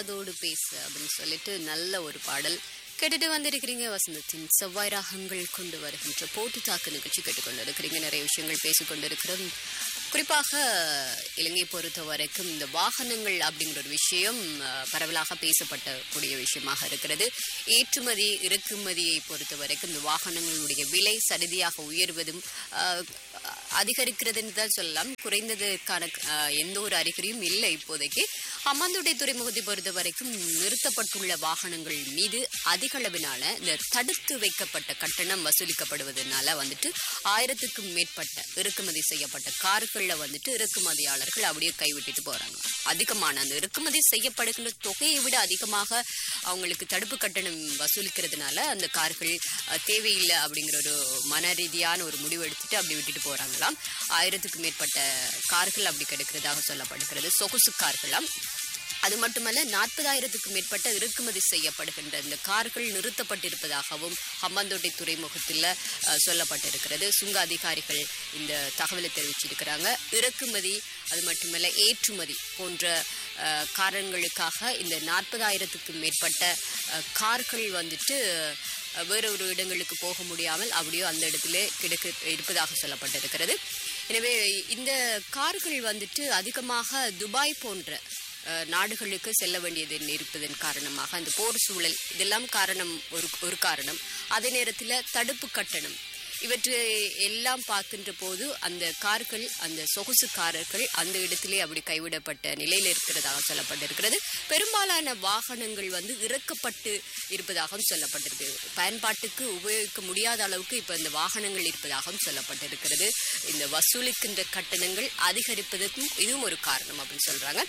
மனதோடு பேச அப்படின்னு சொல்லிட்டு நல்ல ஒரு பாடல் கேட்டுட்டு வந்திருக்கிறீங்க வசந்தத்தின் செவ்வாய் ராகங்கள் கொண்டு வருகின்ற போட்டு தாக்கு நிகழ்ச்சி கேட்டுக்கொண்டு இருக்கிறீங்க நிறைய விஷயங்கள் பேசிக்கொண்டிருக்கிறோம் குறிப்பாக இலங்கை பொறுத்த வரைக்கும் இந்த வாகனங்கள் அப்படிங்கிற ஒரு விஷயம் அஹ், பரவலாக பேசப்பட்ட கூடிய விஷயமாக இருக்கிறது ஏற்றுமதி இறக்குமதியை பொறுத்த வரைக்கும் இந்த வாகனங்களுடைய விலை சடுதியாக உயர்வதும் அஹ், அதிகரிக்கிறதுன்னு தான் சொல்லலாம் குறைந்ததுக்கான அஹ், எந்த ஒரு அறிகுறியும் இல்லை இப்போதைக்கு அம்மாந்தோட்டை துறைமுகத்தை பொறுத்த வரைக்கும் நிறுத்தப்பட்டுள்ள வாகனங்கள் மீது அதிக அளவிலான இந்த தடுத்து வைக்கப்பட்ட கட்டணம் வசூலிக்கப்படுவதனால வந்துட்டு ஆயிரத்துக்கும் மேற்பட்ட இறக்குமதி செய்யப்பட்ட கார்கள்ல வந்துட்டு இறக்குமதியாளர்கள் அப்படியே கைவிட்டுட்டு போறாங்க அதிகமான அந்த இறக்குமதி செய்யப்படுகின்ற தொகையை விட அதிகமாக அவங்களுக்கு தடுப்பு கட்டணம் வசூலிக்கிறதுனால அந்த கார்கள் அஹ், தேவையில்லை அப்படிங்கிற ஒரு மன ரீதியான ஒரு முடிவு எடுத்துட்டு அப்படி விட்டுட்டு போறாங்களாம் ஆயிரத்துக்கு மேற்பட்ட கார்கள் அப்படி கிடைக்கிறதாக சொல்லப்படுகிறது சொகுசு கார்களாம் அது மட்டுமல்ல நாற்பதாயிரத்துக்கு மேற்பட்ட இறக்குமதி செய்யப்படுகின்ற இந்த கார்கள் நிறுத்தப்பட்டிருப்பதாகவும் ஹம்பாந்தோட்டை துறைமுகத்தில் அஹ், சொல்லப்பட்டிருக்கிறது சுங்க அதிகாரிகள் இந்த தகவலை தெரிவிச்சிருக்கிறாங்க இறக்குமதி அது மட்டுமல்ல ஏற்றுமதி போன்ற அஹ், காரணங்களுக்காக இந்த நாற்பதாயிரத்துக்கு மேற்பட்ட அஹ், கார்கள் வந்துட்டு அஹ், வேற ஒரு இடங்களுக்கு போக முடியாமல் அப்படியோ அந்த இடத்துல கிடக்கு இருப்பதாக சொல்லப்பட்டிருக்கிறது எனவே இந்த கார்கள் வந்துட்டு அதிகமாக துபாய் போன்ற அஹ், நாடுகளுக்கு செல்ல வேண்டியது இருப்பதன் காரணமாக அந்த போர் சூழல் இதெல்லாம் காரணம் ஒரு ஒரு காரணம் அதே நேரத்தில் தடுப்பு கட்டணம் இவற்றை எல்லாம் பார்க்கின்ற போது அந்த கார்கள் அந்த சொகுசு காரர்கள் அந்த இடத்திலே அப்படி கைவிடப்பட்ட நிலையில் இருக்கிறதாக சொல்லப்பட்டிருக்கிறது பெரும்பாலான வாகனங்கள் வந்து இறக்கப்பட்டு இருப்பதாகவும் சொல்லப்பட்டிருக்கு பயன்பாட்டுக்கு உபயோகிக்க முடியாத அளவுக்கு இப்போ இந்த வாகனங்கள் இருப்பதாகவும் சொல்லப்பட்டிருக்கிறது இந்த வசூலிக்கின்ற கட்டணங்கள் அதிகரிப்பதற்கும் இதுவும் ஒரு காரணம் அப்படின்னு சொல்றாங்க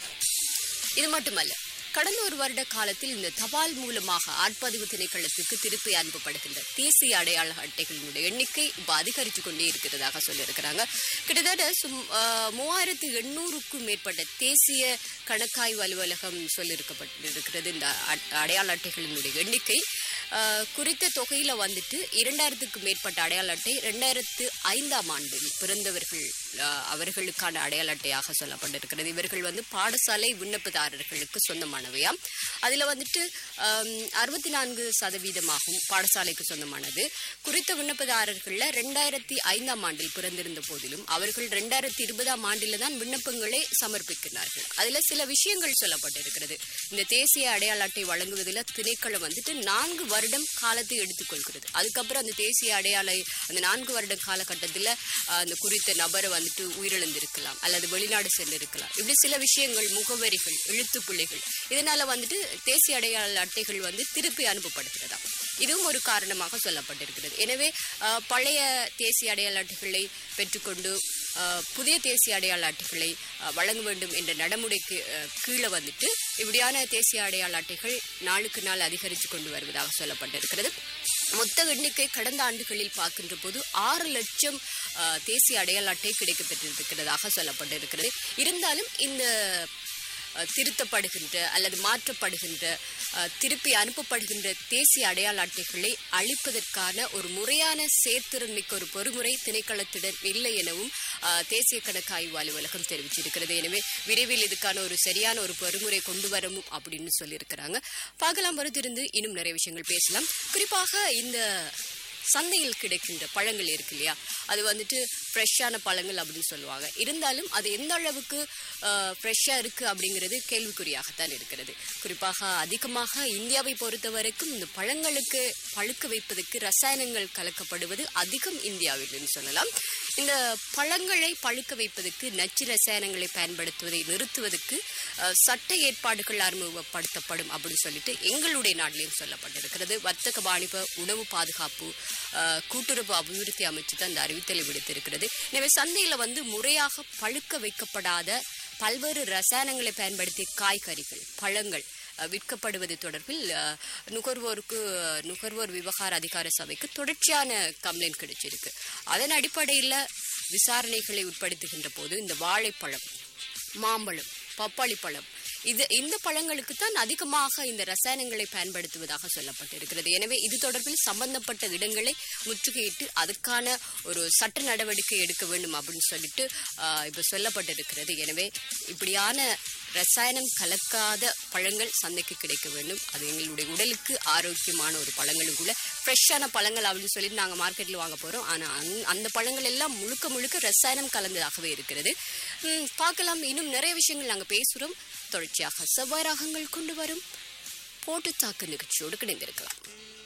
இது மட்டுமல்ல கடந்த ஒரு வருட காலத்தில் இந்த தபால் மூலமாக ஆட்பதிவு திணைக்களத்துக்கு திருப்பி அனுப்பப்படுகின்ற தேசிய அடையாள அட்டைகளினுடைய எண்ணிக்கை இப்போ அதிகரித்து கொண்டே இருக்கிறதாக சொல்லியிருக்கிறாங்க கிட்டத்தட்ட சும் ஆஹ், மூவாயிரத்து எண்ணூறுக்கும் மேற்பட்ட தேசிய கணக்காய்வு அலுவலகம் சொல்லியிருக்கப்பட்டிருக்கிறது இந்த அட்- அடையாள அட்டைகளினுடைய எண்ணிக்கை ஆஹ், குறித்த தொகையில வந்துட்டு இரண்டாயிரத்துக்கு மேற்பட்ட அடையாள அட்டை ரெண்டாயிரத்து ஐந்தாம் ஆண்டில் பிறந்தவர்கள் ஆஹ், அவர்களுக்கான அடையாள அட்டையாக சொல்லப்பட்டிருக்கிறது இவர்கள் வந்து பாடசாலை விண்ணப்பதாரர்களுக்கு சொந்தமானவையாம் அதுல வந்துட்டு அறுபத்தி நான்கு சதவீதமாகும் பாடசாலைக்கு சொந்தமானது குறித்த விண்ணப்பதாரர்கள்ல ரெண்டாயிரத்தி ஐந்தாம் ஆண்டில் பிறந்திருந்த போதிலும் அவர்கள் ரெண்டாயிரத்தி இருபதாம் ஆண்டில தான் விண்ணப்பங்களை சமர்ப்பிக்கிறார்கள் அதுல சில விஷயங்கள் சொல்லப்பட்டிருக்கிறது இந்த தேசிய அடையாள அட்டை வழங்குவதில் திணைக்களம் வந்துட்டு நான்கு வருடம் காலத்தை எடுத்துக்கொள்கிறது அதுக்கப்புறம் அந்த தேசிய அடையாள அந்த நான்கு வருட காலகட்டத்தில் அந்த குறித்த நபரை வந்துட்டு உயிரிழந்திருக்கலாம் அல்லது வெளிநாடு சென்றிருக்கலாம் இப்படி சில விஷயங்கள் முகவரிகள் எழுத்துப்பிள்ளைகள் இதனால வந்துட்டு தேசிய அடையாள அட்டைகள் வந்து திருப்பி அனுப்பப்படுகிறதா இதுவும் ஒரு காரணமாக சொல்லப்பட்டிருக்கிறது எனவே அஹ், பழைய தேசிய அடையாள அட்டைகளை பெற்றுக்கொண்டு அஹ், புதிய தேசிய அடையாள அட்டைகளை அஹ், வழங்க வேண்டும் என்ற நடைமுறைக்கு அஹ், கீழே வந்துட்டு இப்படியான தேசிய அடையாள அட்டைகள் நாளுக்கு நாள் அதிகரித்து கொண்டு வருவதாக சொல்லப்பட்டிருக்கிறது மொத்த எண்ணிக்கை கடந்த ஆண்டுகளில் பார்க்கின்ற போது ஆறு லட்சம் அஹ், தேசிய அடையாள அட்டை கிடைக்கப்பட்டிருக்கிறதாக சொல்லப்பட்டிருக்கிறது இருந்தாலும் இந்த அஹ், திருத்தப்படுகின்ற அல்லது மாற்றப்படுகின்ற அஹ், திருப்பி அனுப்பப்படுகின்ற தேசிய அடையாள அட்டைகளை அளிப்பதற்கான ஒரு முறையான சேர்த்திறன் மிக்க ஒரு பொறுமுறை திணைக்களத்திடம் இல்லை எனவும் அஹ், தேசிய கணக்காய்வு அலுவலகம் தெரிவிச்சிருக்கிறது எனவே விரைவில் இதுக்கான ஒரு சரியான ஒரு பொறுமுறை கொண்டு வரணும் அப்படின்னு சொல்லியிருக்கிறாங்க பார்க்கலாம் வருதிருந்து இன்னும் நிறைய விஷயங்கள் பேசலாம் குறிப்பாக இந்த சந்தையில் கிடைக்கின்ற பழங்கள் இருக்கு இல்லையா அது வந்துட்டு ஃப்ரெஷ்ஷான பழங்கள் அப்படின்னு சொல்லுவாங்க இருந்தாலும் அது எந்த அளவுக்கு ஃப்ரெஷ்ஷாக இருக்குது அப்படிங்கிறது கேள்விக்குறியாகத்தான் இருக்கிறது குறிப்பாக அதிகமாக இந்தியாவை பொறுத்த வரைக்கும் இந்த பழங்களுக்கு பழுக்க வைப்பதற்கு ரசாயனங்கள் கலக்கப்படுவது அதிகம் இந்தியாவில் சொல்லலாம் இந்த பழங்களை பழுக்க வைப்பதற்கு நச்சு ரசாயனங்களை பயன்படுத்துவதை நிறுத்துவதற்கு அஹ், சட்ட ஏற்பாடுகள் அறிமுகப்படுத்தப்படும் அப்படின்னு சொல்லிட்டு எங்களுடைய நாட்டிலையும் சொல்லப்பட்டிருக்கிறது வர்த்தக வாணிப உணவு பாதுகாப்பு அஹ், கூட்டுறவு அபிவிருத்தி அமைச்சு தான் இந்த அறிவித்தலை விடுத்திருக்கிறது எனவே சந்தையில வந்து முறையாக பழுக்க வைக்கப்படாத பல்வேறு ரசாயனங்களை பயன்படுத்திய காய்கறிகள் பழங்கள் அஹ், விற்கப்படுவது தொடர்பில் அஹ், நுகர்வோருக்கு அஹ், நுகர்வோர் விவகார அதிகார சபைக்கு தொடர்ச்சியான கம்ப்ளைண்ட் கிடைச்சிருக்கு அதன் அடிப்படையில் விசாரணைகளை உட்படுத்துகின்ற போது இந்த வாழைப்பழம் மாம்பழம் பப்பாளி பழம் இது இந்த பழங்களுக்கு தான் அதிகமாக இந்த ரசாயனங்களை பயன்படுத்துவதாக சொல்லப்பட்டிருக்கிறது எனவே இது தொடர்பில் சம்பந்தப்பட்ட இடங்களை முற்றுகையிட்டு அதுக்கான ஒரு சட்ட நடவடிக்கை எடுக்க வேண்டும் அப்படின்னு சொல்லிட்டு ஆஹ், இப்ப சொல்லப்பட்டிருக்கிறது எனவே இப்படியான ரசாயனம் கலக்காத பழங்கள் சந்தைக்கு கிடைக்க வேண்டும் அது எங்களுடைய உடலுக்கு ஆரோக்கியமான ஒரு பழங்களும் கூட ஃப்ரெஷ்ஷான பழங்கள் அப்படின்னு சொல்லிட்டு நாங்கள் மார்க்கெட்டில் வாங்க போகிறோம் ஆனால் அந் அந்த பழங்கள் எல்லாம் முழுக்க முழுக்க ரசாயனம் கலந்ததாகவே இருக்கிறது ம், பார்க்கலாம் இன்னும் நிறைய விஷயங்கள் நாங்கள் பேசுகிறோம் தொடர்ச்சியாக செவ்வாய் ராகங்கள் கொண்டு வரும் போட்டு தாக்கு நிகழ்ச்சியோடு கிடைந்திருக்கலாம்